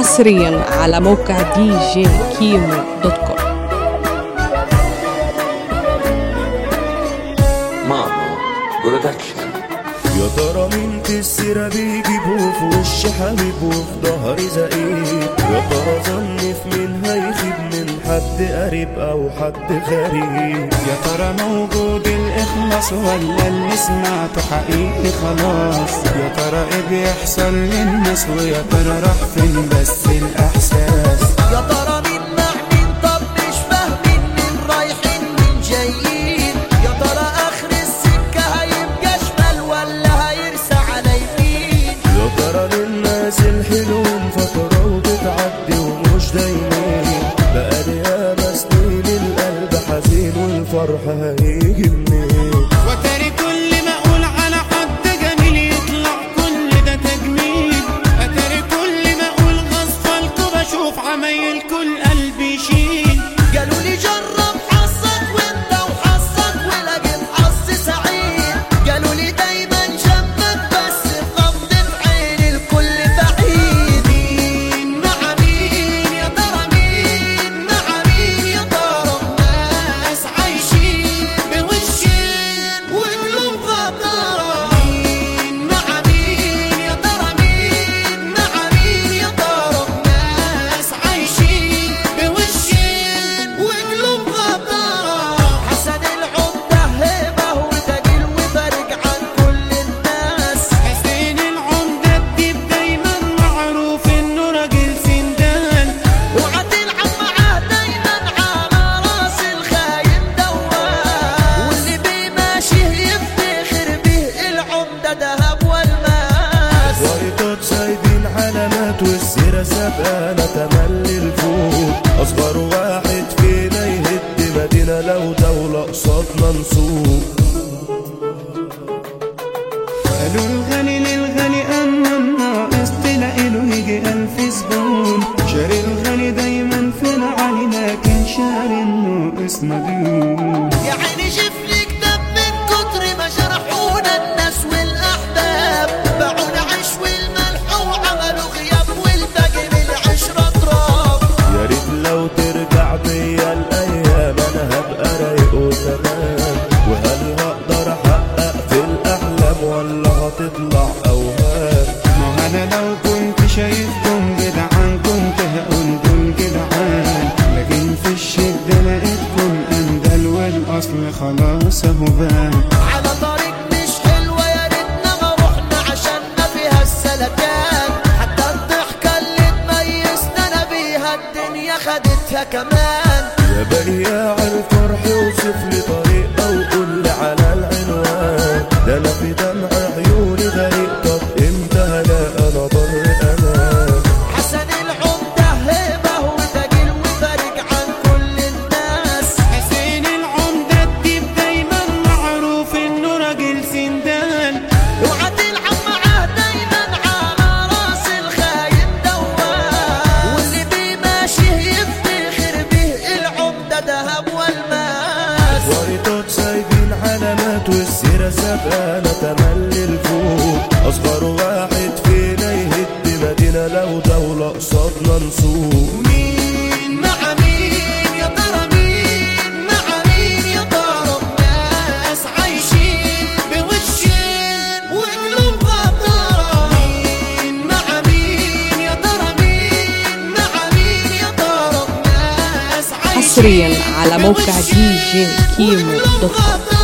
حصريا على موقع دي جي كيمو دوت كوم ماما برودكشن يا ترى مين في السيرة بيجيبه في وش حبيب وفي ظهري زقيق يا ترى ظني في مين هيخيب من حد قريب او حد غريب يا ترى موجود الإخلاص ولا اللي سمعته حقيقي خلاص يا ترى إيه بيحصل للناس ويا ترى راح فين بس الإحساس يا ترى مين مع مين طب مش فاهمين مين رايحين مين جايين يا ترى اخر السكه هيبقى شمال ولا هيرسى على يمين يا ترى للناس الحلوين فترة وبتعدي ومش دايمين بقى ليها سنين القلب حزين والفرح هيجي منين وتاري كل ما أقول على حد جميل يطلع كل ده تجميل أتاري كل ما أقول غصفالكوا بشوف عمايلكوا القلب يشيل قالوا لي جرب حظك وانت وحظك ولقيت حظ سعيد قالوا لي دايما جنبك بس في غمضة عين الكل بعيد مين مع مين يا ترى مين مع مين يا ترى ناس عايشين بوشين وقلوب غدارة مين مع مين يا ترى مين مع مين يا ترى ناس عايشين بوشين وقلوب غدارة حسن العمدة هيبة وتقيل وفارق عن كل الناس حسين العمدة الديب دايما معروف انه راجل سندان وعدل عم معاه دايما على راس الخاين دوان واللي بيه ماشي يفتخر به العمدة دهب والماس ورطات سايبين علامات والسيرة سابقانا تملي الفوق أصغر واحد فينا يهد مدينة لو دولة قصادنا نسوق قالوا الغني للغني اما الناقص تلاقي له يجي الف زبون شاري الغني دايما في العالي لكن شاري الناقص مديون يا عيني شوف لي كتاب من كتر ما جرحونا الناس والاحباب باعونا عيش والملح وعملوا غياب والباقي بالعشرة تراب يا ريت لو ترجع بيا الأيام أنا هبقى رايق وتمام وهل هقدر أحقق في الأحلام ولا هتطلع أوهام ما انا لو كنت شايفكم جدعان كنت هقول دول جدعان لكن في الشدة لقيتكم اندل والاصل خلاص اهو بان على طريق مش حلوة يا ريتنا ما رحنا عشان ما فيها السلكان حتى الضحكة اللي تميزنا أنا بيها الدنيا خدتها كمان يا بياع الفرح اوصف لي طريقة وقول لي على العنوان ده أنا في دمع عيوني غريق طب إمتى هلاقي أنا بر أمان حسن العمدة هيبة وتقيل وفارق عن كل الناس حسين العمدة الديب دايما معروف انه راجل سندان وعدل عم معاه دايما على راس الخاين دوان واللي بيه ماشي يفتخر به العمدة دهب والماس ورطات سايبين علامات والسيرة سابقانا تملي الفوق أصغر واحد فينا يهد مدينة لو دولة قصادنا نسوق مين مع مين يا ترى مين مع مين يا ترى ناس عايشين بوشين وقلوب غدارة مين مع مين يا ترى مين مع مين يا ترى ناس عايشين حصريا على موقع دي جي كيمو دوت كوم وقلوب غدارة